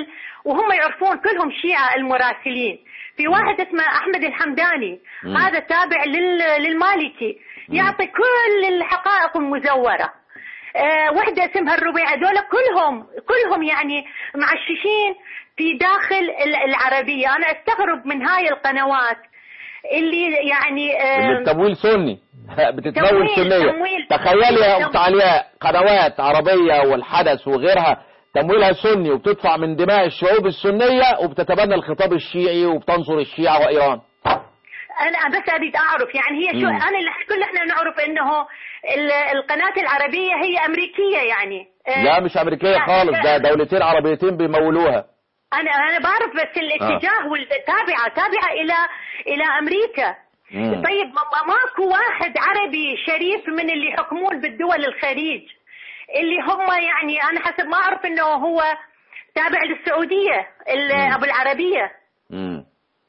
وهم يعرفون كلهم شيعة المراسلين في واحد اسمه أحمد الحمداني مم. هذا تابع لل- للمالكي يعطي كل الحقائق المزورة آه وحدة اسمها الربيع هذول كلهم كلهم يعني معششين في داخل ال- العربية أنا أستغرب من هاي القنوات اللي يعني آه اللي بتمويل سني بتتمول تمويل- سنية تمويل- تخيلي يا تمويل. أخت علياء قنوات عربية والحدث وغيرها تمويلها سني وبتدفع من دماء الشعوب السنية وبتتبنى الخطاب الشيعي وبتنصر الشيعة وإيران انا بس اريد اعرف يعني هي شو مم. انا اللي كل احنا نعرف انه ال- القناه العربيه هي امريكيه يعني آه، لا مش أمريكية لا، خالص ده لا. دولتين عربيتين بيمولوها انا انا بعرف بس الاتجاه والتابعه تابعه الى الى امريكا مم. طيب ما- ما- ماكو واحد عربي شريف من اللي يحكمون بالدول الخليج اللي هم يعني انا حسب ما اعرف انه هو تابع للسعوديه ال- مم. ابو العربيه مم.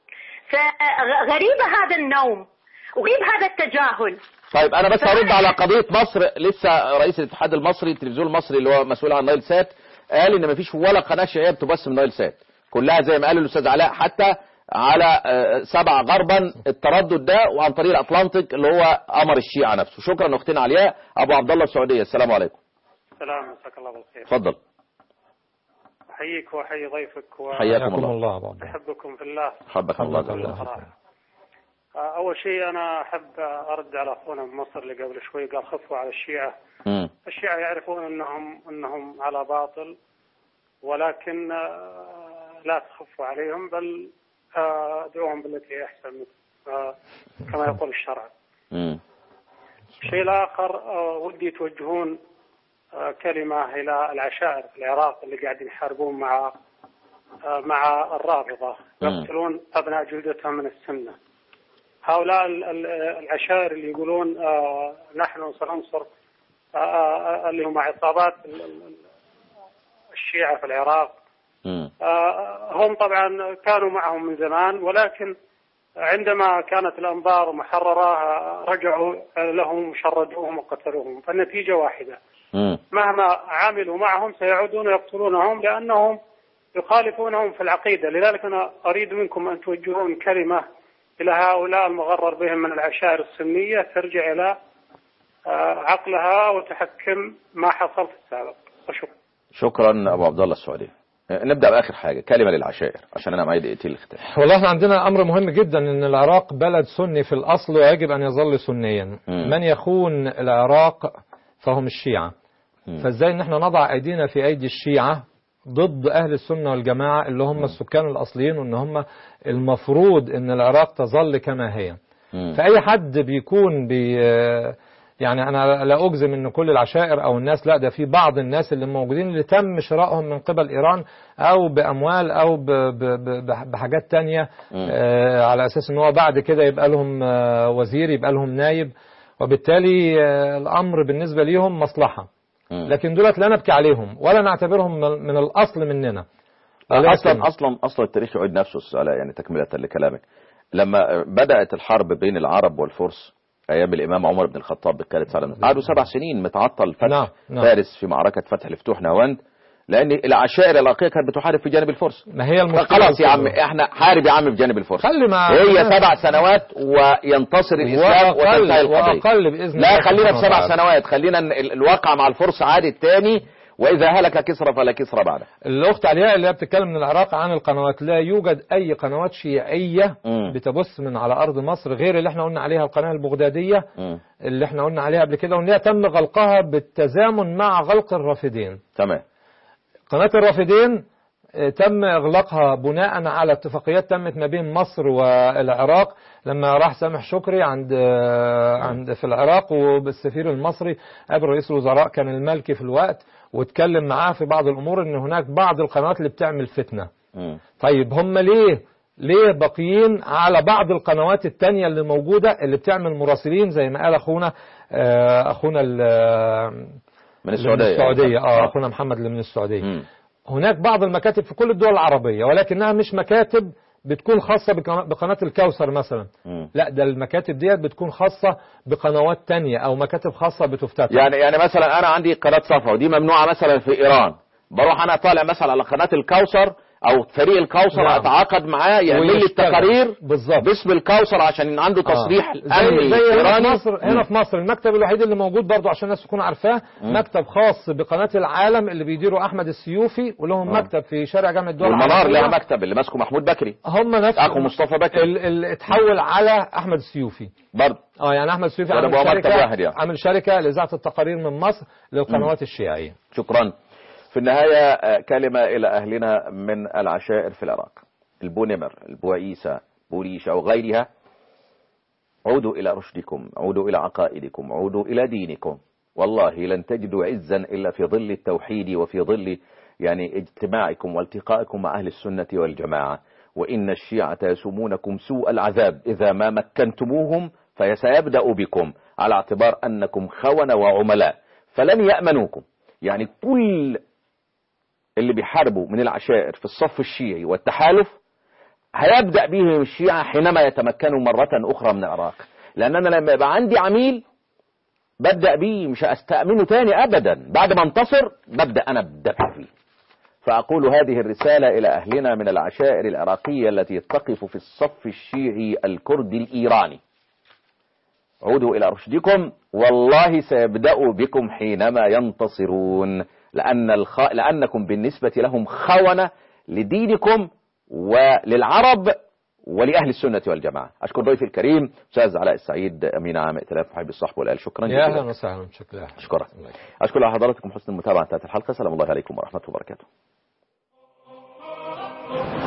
فغريبه هذا النوم وغريب هذا التجاهل طيب انا بس هرد على قضيه مصر لسه رئيس الاتحاد المصري التلفزيون المصري اللي هو مسؤول عن نايل سات قال ان مفيش ولا قناه شيعيه بتبث من نايل سات كلها زي ما قال الاستاذ علاء حتى على آه، سبع غربا التردد ده وعن طريق الاطلنطيك اللي هو قمر الشيعه نفسه شكرا اختنا علياء ابو عبد الله السعوديه السلام عليكم سلام مساك الله بالخير اتفضل احييك واحي ضيفك حياكم حياكم الله. الله أبو عبد الله. واحبكم في الله حبك الله حبك الله. تعالى. صراحه آه، اول شيء انا احب ارد على اخونا من مصر اللي قبل شوي قال خفوا على الشيعه مم. الشيعه يعرفون انهم انهم على باطل ولكن آه، لا تخفوا عليهم بل آه، ادعوهم بالتي هي احسن آه، كما يقول الشرع مم. الشيء الآخر آه، ودي توجهون آه، كلمة إلى العشائر في العراق اللي قاعدين يحاربون مع آه، مع الرافضة مم. يقتلون أبناء جلدتهم من السنة هؤلاء ال- ال- العشائر اللي يقولون آه، نحن سننصر آه، آه، اللي هم عصابات ال- ال- الشيعة في العراق مم. آه، هم طبعا كانوا معهم من زمان ولكن عندما كانت الأنظار محررة آه، رجعوا لهم وشردوهم وقتلوهم فالنتيجة واحدة مم. مهما عملوا معهم سيعودون يقتلونهم لأنهم يخالفونهم في العقيدة لذلك أنا أريد منكم أن توجهون كلمة إلى هؤلاء المغرر بهم من العشائر السنية ترجع إلى آه، عقلها وتحكم ما حصل في السابق وشكرا شكرا ابو عبد الله السعوديه نبدا باخر حاجه كلمه للعشائر عشان انا معايا دقيقتين الاختتام والله احنا عندنا امر مهم جدا ان العراق بلد سني في الاصل ويجب ان يظل سنيا مم. من يخون العراق فهم الشيعة مم. فازاي ان احنا نضع ايدينا في ايدي الشيعة ضد اهل السنة والجماعة اللي هم السكان الاصليين وان هم المفروض ان العراق تظل كما هي مم. فأي حد بيكون بي يعني أنا لا أجزم إن كل العشائر أو الناس لا ده في بعض الناس اللي موجودين اللي تم شرائهم من قبل إيران أو بأموال أو ب- ب- ب- بحاجات تانية مم. آه، على أساس إن هو بعد كده يبقى لهم آه، وزير يبقى لهم نايب وبالتالي آه، الأمر بالنسبة ليهم مصلحة مم. لكن دولت لا نبكي عليهم ولا نعتبرهم من من الأصل مننا ولكن- اصلا اصلا اصلا التاريخ يعيد نفسه السؤال يعني تكمله لكلامك لما بدات الحرب بين العرب والفرس ايام الامام عمر بن الخطاب بقياده سعد قعدوا سبع سنين متعطل فتح نعم، نعم. فارس في معركه فتح الفتوح نهاوند لان العشائر العراقيه كانت بتحارب في جانب الفرس ما هي المشكلة خلاص يا عم الكبرى. احنا حارب يا عم في جانب الفرس خلي ما هي سبع سنوات وينتصر الاسلام وتنتهي وأقل, القضيه وأقل بإذن لا الله خلينا في سبحانه سبع وتعالى. سنوات خلينا ال- ال- الواقع مع الفرس عاد الثاني واذا هلك كسرى فلا كسرى بعده الأخت علياء اللي هي بتتكلم من العراق عن القنوات لا يوجد أي قنوات شيعية مم. بتبث من على أرض مصر غير اللي احنا قلنا عليها القناة البغدادية مم. اللي احنا قلنا عليها قبل كده وإن هي تم غلقها بالتزامن مع غلق الرافدين تمام قناة الرافدين آه، تم إغلاقها بناء على اتفاقيات تمت ما بين مصر والعراق لما راح سامح شكري عند آه، عند في العراق وبالسفير المصري قابل رئيس الوزراء كان المالكي في الوقت واتكلم معاه في بعض الأمور إن هناك بعض القنوات اللي بتعمل فتنة مم. طيب هم ليه ليه باقيين على بعض القنوات التانية اللي موجودة اللي بتعمل مراسلين زي ما قال أخونا آه، أخونا ال- من اللي السعوديه من السعودية اه آه. أخونا محمد اللي من السعودية مم. هناك بعض المكاتب في كل الدول العربية ولكنها مش مكاتب بتكون خاصة بقنا- بقناة الكوثر مثلا مم. لا ده المكاتب ديت بتكون خاصة بقنوات تانية أو مكاتب خاصة بتفتتح يعني يعني مثلا انا عندي قناه صفا ودي ممنوعه مثلا في ايران بروح انا طالع مثلا على قناه الكوثر او فريق الكوثر نعم. اتعاقد معاه يعمل لي ويشتغل. التقارير بالظبط باسم الكوثر عشان عنده تصريح آه. امني زي, زي هنا في ايراني مصر هنا في مصر المكتب الوحيد اللي موجود برضو عشان الناس تكون عارفاه مكتب خاص بقناه العالم اللي بيديره احمد السيوفي ولهم آه. مكتب في شارع جامعه الدول والمنار العربية. لها مكتب اللي ماسكه محمود بكري هم نفس اخو مصطفى بكري ال- اللي اتحول على احمد السيوفي برضه اه يعني احمد السيوفي يعني عامل هو مكتب شركه واحد يعني. عامل شركه لاذاعه التقارير من مصر للقنوات الشيعيه شكرا في النهاية آه، كلمة إلى أهلنا من العشائر في العراق البونمر البوعيسة بوريشة وغيرها عودوا إلى رشدكم عودوا إلى عقائدكم عودوا إلى دينكم والله لن تجدوا عزا إلا في ظل التوحيد وفي ظل يعني اجتماعكم والتقائكم مع أهل السنة والجماعة وإن الشيعة يسومونكم سوء العذاب إذا ما مكنتموهم فسيبدأ بكم على اعتبار أنكم خونة وعملاء فلن يأمنوكم يعني كل اللي بيحاربوا من العشائر في الصف الشيعي والتحالف هيبدأ بهم الشيعة حينما يتمكنوا مرة أخرى من العراق لأن أنا لما يبقى عندي عميل ببدأ بيه مش هستأمنه تاني أبدا بعد ما انتصر ببدأ أنا أبدأ فيه فأقول هذه الرسالة إلى أهلنا من العشائر العراقية التي تقف في الصف الشيعي الكردي الإيراني عودوا إلى رشدكم والله سيبدأ بكم حينما ينتصرون لأن الخ... لأنكم بالنسبة لهم خونة لدينكم وللعرب ولأهل السنة والجماعة أشكر ضيفي الكريم أستاذ علاء السعيد أمين عام ائتلاف محب الصحب والآل شكرا يا اهلا جزيلا وسهلا بشكل أهلا. أشكرك أشكر على حضراتكم حسن المتابعة انتهت الحلقة سلام الله عليكم ورحمة الله وبركاته